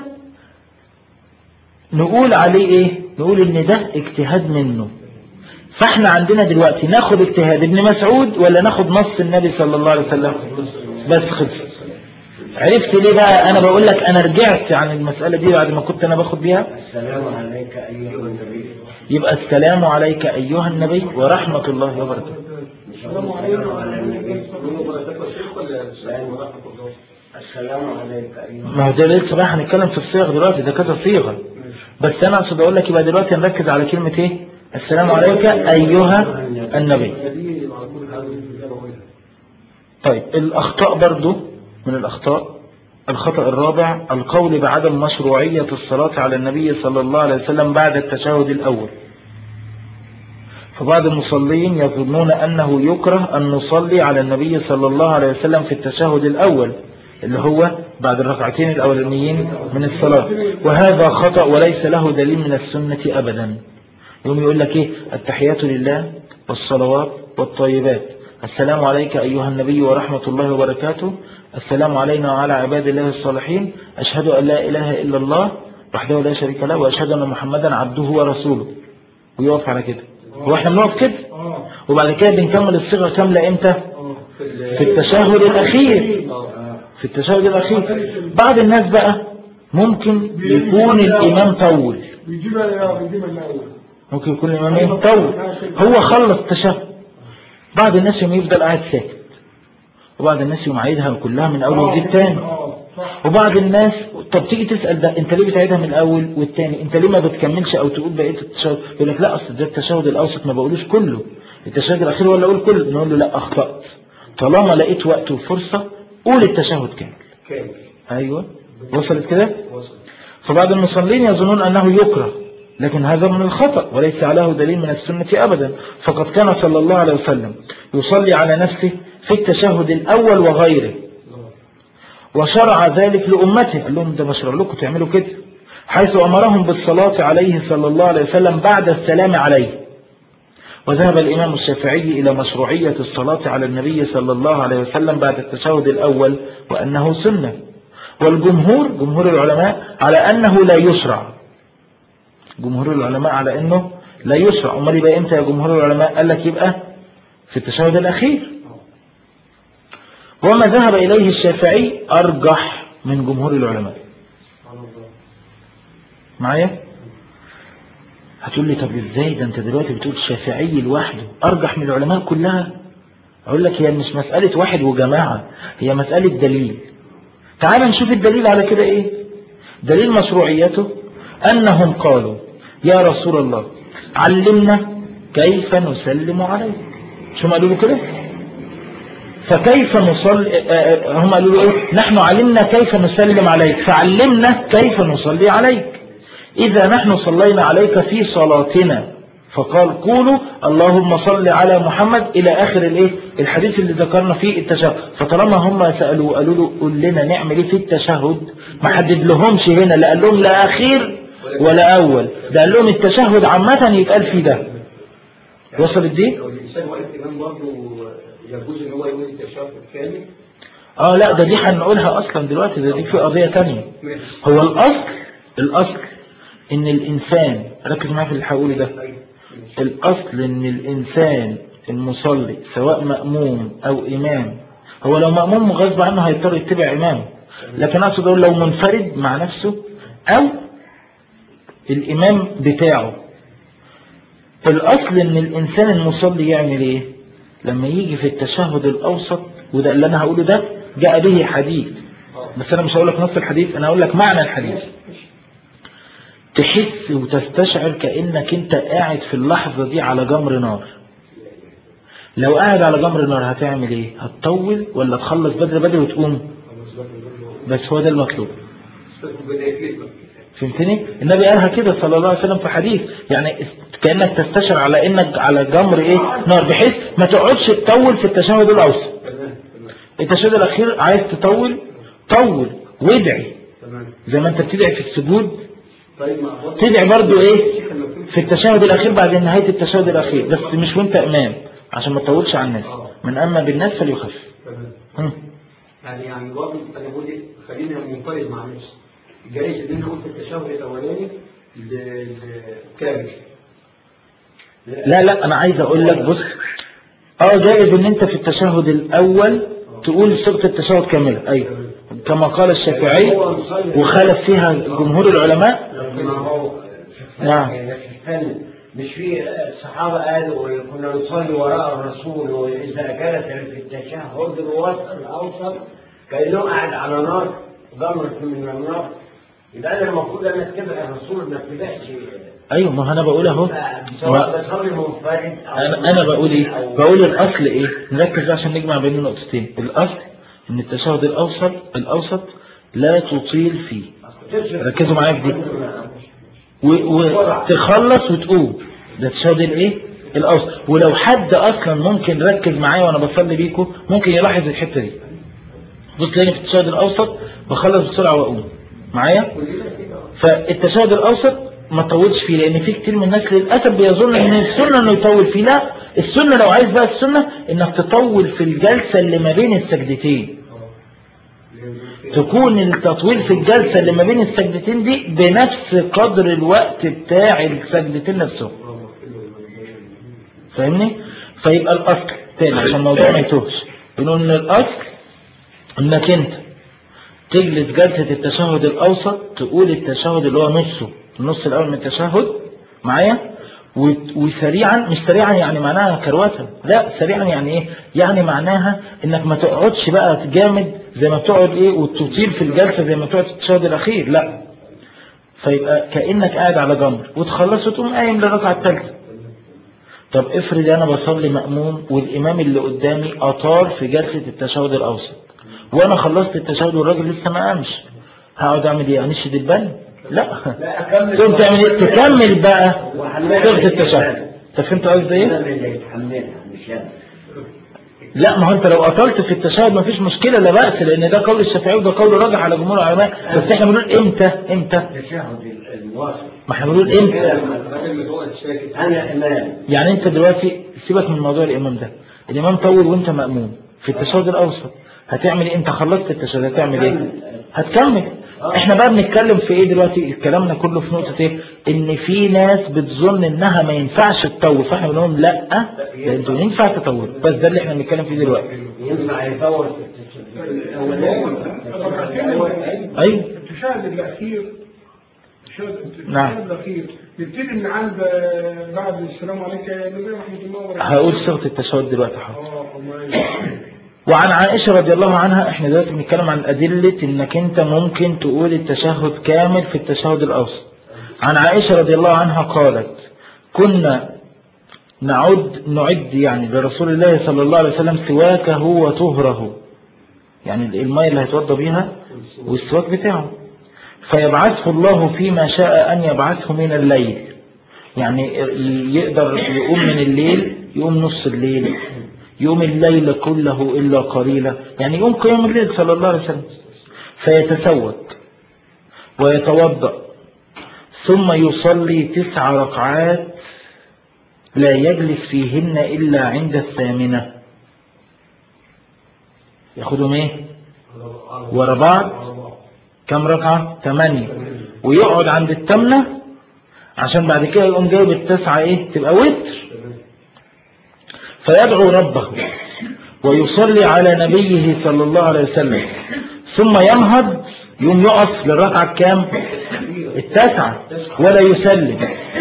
نقول عليه إيه نقول إن ده اجتهاد منه فاحنا عندنا دلوقتي ناخد اجتهاد ابن مسعود ولا ناخد نص النبي صلى الله عليه وسلم بس خلص عرفت ليه بقى انا بقول لك انا رجعت عن المسألة دي بعد ما كنت انا باخد بيها السلام عليك أيها النبي يبقى السلام عليك ايها النبي ورحمة الله وبركاته السلام عليكم على النبي السلام عليك أيها ما هو ده لسه بقى هنتكلم في الصيغ دلوقتي ده كذا صيغة بس انا اقصد اقول لك يبقى دلوقتي نركز على كلمة ايه السلام عليك ايها النبي طيب الاخطاء برضو من الاخطاء الخطأ الرابع القول بعدم مشروعية الصلاة على النبي صلى الله عليه وسلم بعد التشهد الأول فبعض المصلين يظنون أنه يكره أن نصلي على النبي صلى الله عليه وسلم في التشهد الأول اللي هو بعد الركعتين الأولانيين من الصلاة وهذا خطأ وليس له دليل من السنة أبدا يوم يقول لك إيه التحيات لله والصلوات والطيبات السلام عليك أيها النبي ورحمة الله وبركاته السلام علينا وعلى عباد الله الصالحين أشهد أن لا إله إلا الله وحده لا شريك له وأشهد أن محمدا عبده ورسوله ويقف على كده هو احنا بنقف كده وبعد كده بنكمل الصيغة كاملة امتى في التشهد الأخير في التشهد الأخير بعض الناس بقى ممكن يكون الإمام طول بيجيبها بيجيبها الأول ممكن يكون الإمام ايه طول هو خلص التشهد بعض الناس يوم يفضل قاعد ساكت وبعض الناس يوم عيدها كلها من أول وجديد تاني اه صح وبعض الناس طب تيجي تسأل ده انت ليه بتعيدها من الاول والتاني انت ليه ما بتكملش او تقول بقية التشهد يقول لك لا اصل ده التشهد الاوسط ما بقولوش كله التشهد الاخير ولا اقول كله نقول له لا اخطأت طالما لقيت وقت وفرصة قول التشهد كامل كامل ايوه وصلت كده وصل فبعض المصلين يظنون انه يكره لكن هذا من الخطأ وليس عليه دليل من السنة ابدا فقد كان صلى الله عليه وسلم يصلي على نفسه في التشهد الاول وغيره وشرع ذلك لأمته قال لهم ده مشروع لكم تعملوا كده حيث أمرهم بالصلاة عليه صلى الله عليه وسلم بعد السلام عليه وذهب الإمام الشافعي إلى مشروعية الصلاة على النبي صلى الله عليه وسلم بعد التشهد الأول وأنه سنة والجمهور جمهور العلماء على أنه لا يشرع جمهور العلماء على أنه لا يشرع أمال يبقى إمتى يا جمهور العلماء قال لك يبقى في التشهد الأخير وما ذهب إليه الشافعي أرجح من جمهور العلماء سبحان الله معايا هتقول لي طب ازاي ده انت دلوقتي بتقول الشافعي لوحده أرجح من العلماء كلها أقول لك هي مش مسألة واحد وجماعة هي مسألة دليل تعال نشوف الدليل على كده ايه دليل مشروعيته أنهم قالوا يا رسول الله علمنا كيف نسلم عليك شو ما قالوا له كده فكيف نصلي هم قالوا له ايه نحن علمنا كيف نسلم عليك فعلمنا كيف نصلي عليك إذا نحن صلينا عليك في صلاتنا فقال قولوا اللهم صل على محمد إلى آخر الايه الحديث اللي ذكرنا فيه التشهد فطالما هم سألوا قالوا له قول لنا نعمل ايه في التشهد ما حدد لهمش هنا لا قال لهم لا أخير ولا أول ده قال لهم التشهد عامة يتقال فيه ده وصلت دي؟ لو الانسان واقف امام برضه يجوز ان هو يقول التشهد كامل اه لا ده دي هنقولها اصلا دلوقتي ده دي في قضية تانية ماشي هو الاصل الاصل ان الانسان ركز معايا في اللي هقوله ده ايوه الاصل ان الانسان المصلي سواء مأموم او امام هو لو مأموم غصب عنه هيضطر يتبع امامه لكن اقصد اقول لو منفرد مع نفسه او الامام بتاعه الاصل ان الانسان المصلي يعمل ايه لما يجي في التشهد الاوسط وده اللي انا هقوله ده جاء به حديث بس انا مش هقول لك نص الحديث انا هقول لك معنى الحديث تحس وتستشعر كأنك انت قاعد في اللحظة دي على جمر نار لو قاعد على جمر نار هتعمل ايه هتطول ولا تخلص بدري بدري وتقوم بس هو ده المطلوب فهمتني النبي قالها كده صلى الله عليه وسلم في حديث يعني كأنك تستشعر على انك على جمر ايه نار بحيث ما تقعدش تطول في التشهد الاوسط التشهد الاخير عايز تطول طول وادعي تمام زي ما انت بتدعي في السجود طيب مع برضه تدعي برضو ايه في التشهد الاخير بعد نهاية التشهد الاخير بس مش وانت امام عشان ما تطولش على الناس من اما بالناس فليخف تمام هم. يعني يعني برضه انا بقول ايه خليني منفرد مع نفسي جايز ان انا قلت التشهد الاولاني ل- ل- كامل لا لا انا عايز اقول لك بص اه جائز ان انت في التشهد الاول تقول صيغه التشهد كامله ايوه كما قال الشافعي وخالف فيها جمهور العلماء ما هو نعم. استنى مش في الصحابة قالوا كنا نصلي وراء الرسول وإذا جلس في التشهد الوسط الأوسط كأنه قاعد على نار ضمرة من النار يبقى أنا المفروض أن أتبع الرسول ما اتبعش ايوه ما انا بقول اهو سواء بصلي منفرد أو انا انا بقول ايه أو- بقول الاصل ايه نركز بقى عشان نجمع بين النقطتين الاصل ان التشهد الاوسط الاوسط لا تطيل فيه ركزوا معايا في دي و- وتخلص وتقوم ده التشهد الايه الاوسط ولو حد اصلا ممكن ركز معايا وانا بصلي بيكم ممكن يلاحظ الحته دي بص تلاقيني في التشهد الاوسط بخلص بسرعه واقوم معايا كلنا كده فالتشهد الاوسط ما تطولش فيه لان في كتير من الناس للاسف بيظن ان السنه انه يطول فيه لا السنه لو عايز بقى السنه انك تطول في الجلسه اللي ما بين السجدتين تكون التطويل في الجلسه اللي ما بين السجدتين دي بنفس قدر الوقت بتاع السجدتين نفسهم فاهمني فيبقى الاصل تاني عشان الموضوع ما يتوهش بنقول ان الاصل انك انت تجلس جلسة التشهد الأوسط تقول التشهد اللي هو نصه النص الأول من التشهد معايا وت- وسريعا مش سريعا يعني معناها كروتا لا سريعا يعني ايه يعني معناها انك ما تقعدش بقى جامد زي ما بتقعد ايه وتطيل في الجلسة زي ما بتقعد في التشهد الأخير لا فيبقى كأنك قاعد على جمر وتخلص وتقوم قايم للركعة الثالثة طب افرض انا بصلي مأموم والامام اللي قدامي اطار في جلسة التشهد الاوسط وانا خلصت التشهد والراجل لسه ما قامش هقعد اعمل ايه انشد البن لا تقوم تعمل ايه تكمل بقى صيغه التشهد انت فهمت قصدي أنا ايه اللي يتحملها مش أنا لا ما هو انت لو اطلت في التشهد ما فيش مشكله لا باس لان ده قول الشافعي وده قول راجع على جمهور العلماء بس احنا بنقول امتى امتى التشهد ال- الوسط ما احنا بنقول امتى الراجل اللي هو الساكت أنا إمام يعني انت دلوقتي سيبك من موضوع الامام ده الامام طول وانت مأموم في التشهد الاوسط هتعمل ايه انت خلصت التشهد هتعمل ايه هتكمل احنا بقى بنتكلم في ايه دلوقتي كلامنا كله في نقطة ايه ان في ناس بتظن انها ما ينفعش تطول فاحنا بنقول لهم لا ده انتوا ينفع تطول بس ده اللي احنا بنتكلم فيه دلوقتي ينفع يطور في التشهد ايوه التشهد الاخير التشهد نعم. التشهد الاخير نبتدي من عند بعد السلام عليك يا نبي رحمه الله وبركاته هقول صيغة التشهد دلوقتي حاضر اه الله وعن عائشة رضي الله عنها احنا دلوقتي بنتكلم عن أدلة انك انت ممكن تقول التشهد كامل في التشهد الأوسط عن عائشة رضي الله عنها قالت كنا نعد نعد يعني لرسول الله صلى الله عليه وسلم سواكه وطهره يعني الماء اللي هيتوضى بيها والسواك بتاعه فيبعثه الله فيما شاء أن يبعثه من الليل يعني يقدر يقوم من الليل يقوم نص الليل يقوم الليل كله إلا قليلا يعني يقوم قيام الليل صلى الله عليه وسلم فيتسوك ويتوضأ ثم يصلي تسع ركعات لا يجلس فيهن إلا عند الثامنة ياخدهم ايه ورا بعض كم ركعة ثمانية ويقعد عند التامنة عشان بعد كده يقوم جايب التسعة ايه تبقى وتر فيدعو ربه ويصلي على نبيه صلى الله عليه وسلم ثم ينهض يوم يقف للركعة الكام التاسعة ولا يسلم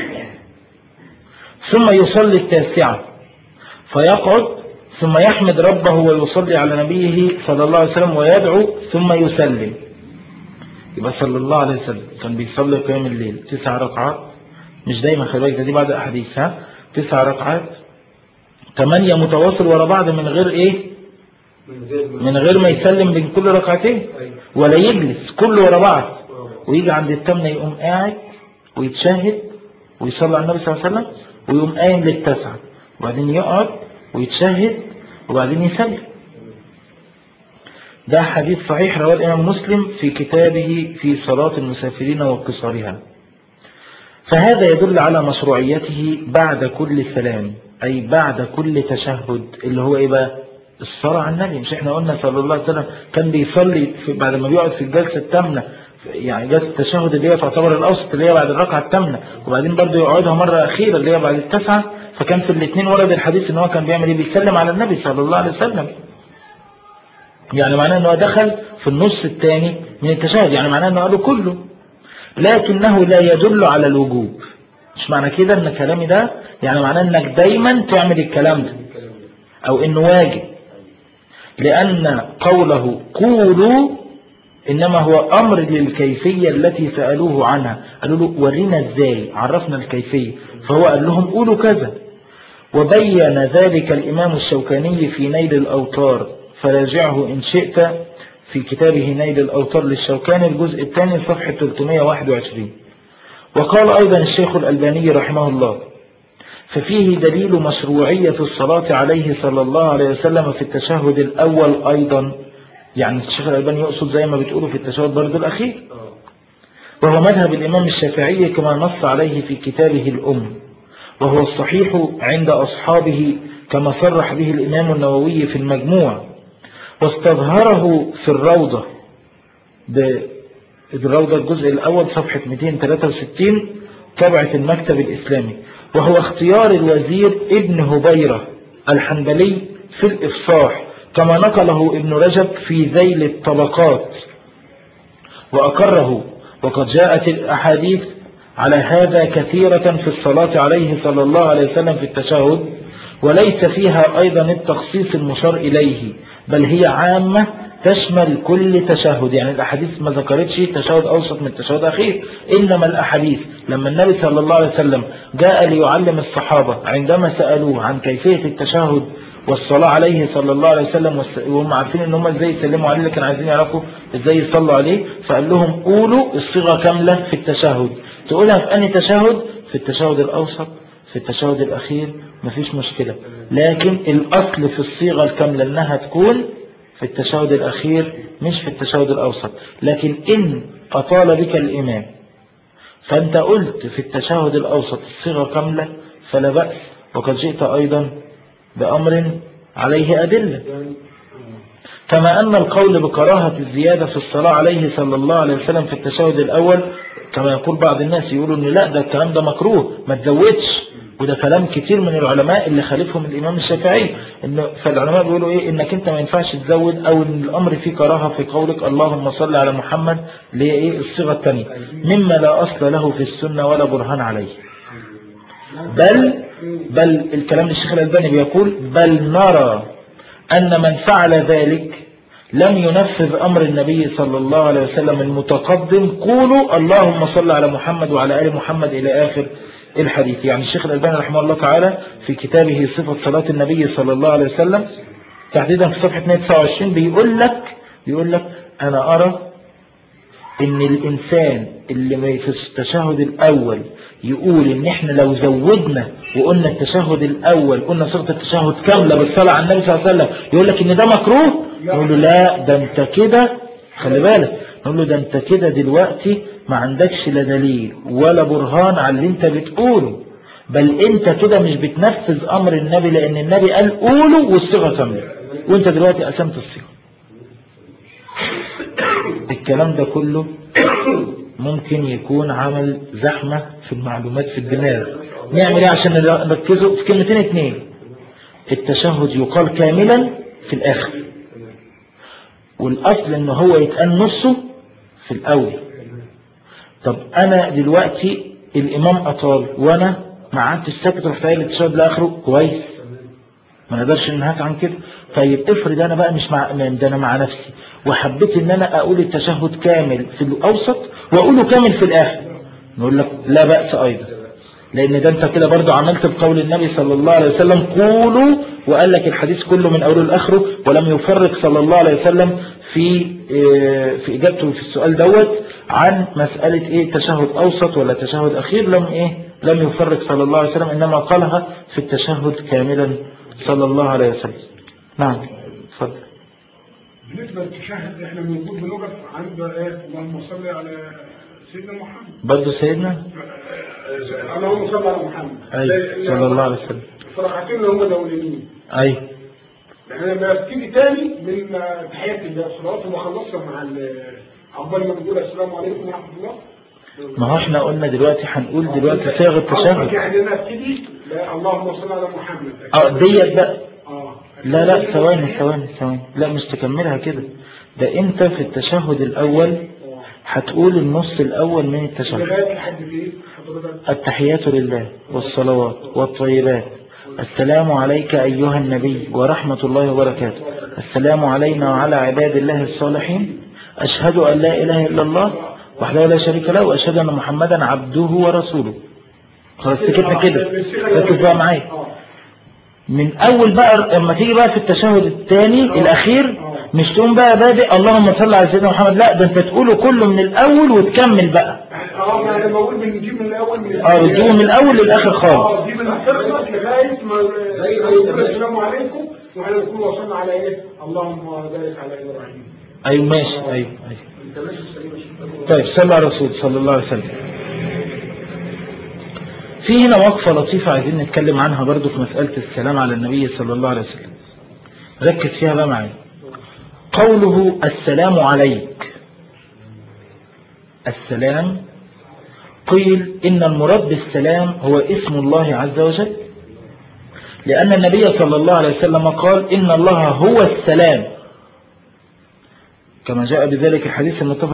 ثم يصلي التاسعة فيقعد ثم يحمد ربه ويصلي على نبيه صلى الله عليه وسلم ويدعو ثم يسلم يبقى صلى الله عليه وسلم كان بيصلي قيام الليل تسع ركعات مش دايما خلي بالك دي بعد احاديث ها تسع ركعات ثمانية متواصل ورا بعض من غير ايه من غير ما من غير ما يسلم بين كل ركعتين أيوة. ولا يجلس كله ورا بعض ويجي عند التامنة يقوم قاعد ويتشهد ويصلي على النبي صلى الله عليه وسلم ويقوم قايم للتسعة وبعدين يقعد ويتشهد وبعدين يسلم ده حديث صحيح رواه الإمام مسلم في كتابه في صلاة المسافرين وقصارها فهذا يدل على مشروعيته بعد كل سلام أي بعد كل تشهد اللي هو إيه بقى الصلاة على النبي مش إحنا قلنا صلى الله عليه وسلم كان بيصلي في بعد ما بيقعد في الجلسة التامنة يعني جلسة التشهد اللي هي تعتبر الأوسط اللي هي بعد الركعة التامنة وبعدين برضه يقعدها مرة أخيرة اللي هي بعد التسعة فكان في الاثنين ورد الحديث إن هو كان بيعمل إيه بيسلم على النبي صلى الله عليه وسلم يعني معناه أنه دخل في النص الثاني من التشهد يعني معناه أنه قاله كله لكنه لا يدل على الوجوب مش معنى كده ان كلامي ده يعني معناه انك دايما تعمل الكلام ده او انه واجب لان قوله قولوا انما هو امر للكيفية التي سألوه عنها قالوا له ورينا ازاي عرفنا الكيفية فهو قال لهم قولوا كذا وبين ذلك الامام الشوكاني في نيل الاوتار فراجعه ان شئت في كتابه نيل الأوتار للشوكاني الجزء الثاني صفحة 321 وقال أيضا الشيخ الألباني رحمه الله ففيه دليل مشروعية الصلاة عليه صلى الله عليه وسلم في التشهد الأول أيضا يعني الشيخ الألباني يقصد زي ما بتقولوا في التشهد برضو الأخير وهو مذهب الإمام الشافعي كما نص عليه في كتابه الأم وهو الصحيح عند أصحابه كما صرح به الإمام النووي في المجموع واستظهره في الروضة ده الروضة الجزء الأول صفحة 263 طبعة المكتب الإسلامي وهو اختيار الوزير ابن هبيرة الحنبلي في الإفصاح كما نقله ابن رجب في ذيل الطبقات وأقره وقد جاءت الأحاديث على هذا كثيرة في الصلاة عليه صلى الله عليه وسلم في التشهد وليس فيها أيضا التخصيص المشار إليه بل هي عامة تشمل كل تشهد يعني الأحاديث ما ذكرتش تشهد أوسط من تشهد أخير إنما الأحاديث لما النبي صلى الله عليه وسلم جاء ليعلم الصحابة عندما سألوه عن كيفية التشهد والصلاة عليه صلى الله عليه وسلم وهم عارفين ان هم ازاي يسلموا عليه لكن عايزين يعرفوا ازاي يصلوا عليه فقال لهم قولوا الصيغة كاملة في التشهد تقولها في أنهي تشهد في التشهد الأوسط في التشهد الأخير مفيش مشكلة لكن الأصل في الصيغة الكاملة أنها تكون في التشهد الأخير مش في التشهد الأوسط لكن إن أطال بك الإمام فأنت قلت في التشهد الأوسط الصيغة كاملة فلا بأس وقد جئت أيضا بأمر عليه أدلة كما أن القول بكراهة الزيادة في الصلاة عليه صلى الله عليه وسلم في التشهد الأول كما يقول بعض الناس يقولوا أن لا ده الكلام ده مكروه ما تزودش وده كلام كتير من العلماء اللي خالفهم الإمام الشافعي إنه فالعلماء بيقولوا إيه إنك أنت ما ينفعش تزود أو إن الأمر فيه كراهة في قولك اللهم صل على محمد اللي هي إيه الصيغة الثانية مما لا أصل له في السنة ولا برهان عليه بل بل الكلام للشيخ الألباني بيقول بل نرى أن من فعل ذلك لم ينفذ أمر النبي صلى الله عليه وسلم المتقدم قولوا اللهم صل على محمد وعلى آل محمد إلى آخر الحديث يعني الشيخ الألباني رحمه الله تعالى في كتابه صفة صلاة النبي صلى الله عليه وسلم تحديدا في صفحة 129 بيقول لك بيقول لك أنا أرى إن الإنسان اللي في التشهد الأول يقول إن إحنا لو زودنا وقلنا التشهد الأول قلنا صيغة التشهد كاملة بالصلاة على النبي صلى الله عليه وسلم يقول لك إن ده مكروه يقول له لا ده أنت كده خلي بالك نقول له ده انت كده دلوقتي ما عندكش لا دليل ولا برهان على اللي انت بتقوله بل انت كده مش بتنفذ امر النبي لان النبي قال قوله والصيغه كامله وانت دلوقتي قسمت الصيغه الكلام ده كله ممكن يكون عمل زحمة في المعلومات في الدماغ نعمل ايه عشان نركزه في كلمتين اتنين التشهد يقال كاملا في الاخر والاصل ان هو يتقال نصه في الاول طب انا دلوقتي الامام اطال وانا ما قعدتش ساكت رحت قايل التشهد لاخره كويس ما نقدرش ننهاك عن كده طيب افرض انا بقى مش مع امام ده انا مع نفسي وحبيت ان انا اقول التشهد كامل في الاوسط واقوله كامل في الاخر نقول لك لا بأس ايضا لان ده انت كده برضو عملت بقول النبي صلى الله عليه وسلم قولوا وقال لك الحديث كله من اوله لاخره ولم يفرق صلى الله عليه وسلم في اه في اجابته في السؤال دوت عن مسألة ايه تشهد اوسط ولا تشهد اخير لم ايه لم يفرق صلى الله عليه وسلم انما قالها في التشهد كاملا صلى الله عليه وسلم نعم اتفضل بالنسبة للتشهد احنا بنقول بنقف عند ايه اللهم صل على سيدنا محمد برضه سيدنا آه، اللهم صل على محمد اي صلى الله عليه وسلم الفرقتين اللي هم الاولانيين اي احنا بنبتدي تاني من آه، تحيات الله الصلوات وما خلصنا مع ال- عقبال ما نقول السلام عليكم ورحمة الله ما هو احنا قلنا دلوقتي هنقول دلوقتي صيغ التشهد يعني نبتدي لا اللهم صل على محمد اه ديت بقى اه لا لا ثواني ثواني ثواني لا مش تكملها كده ده انت في التشهد الاول هتقول النص الاول من التشهد لغاية لحد فين حضرتك التحيات لله والصلوات والطيبات السلام عليك أيها النبي ورحمة الله وبركاته السلام علينا وعلى عباد الله الصالحين أشهد أن لا إله إلا الله وحده لا شريك له وأشهد أن محمدا عبده ورسوله خلاص سكتنا كده ركز بقى معايا اه من أول بقى لما تيجي بقى في التشهد الثاني الأخير مش تقوم بقى بادئ اللهم صل على سيدنا محمد لا ده أنت تقوله كله من الأول وتكمل بقى اه ما انا بقول بنجيب من الاول من اه بتجيبه من الأول للآخر خالص اه دي من هتخلص لغايه ما نقول السلام عليكم واحنا نكون وصلنا على ايه اللهم بارك على ابراهيم أيوة ماشي أيوة أيوة انت ماشي سليم يا شيخ. طيب صلى على الرسول صلى الله عليه وسلم في هنا وقفة لطيفة عايزين نتكلم عنها برضو في مسألة السلام على النبي صلى الله عليه وسلم ركز فيها بقى معايا قوله السلام عليك السلام قيل إن المراد بالسلام هو اسم الله عز وجل لأن النبي صلى الله عليه وسلم قال إن الله هو السلام كما جاء بذلك الحديث المتفق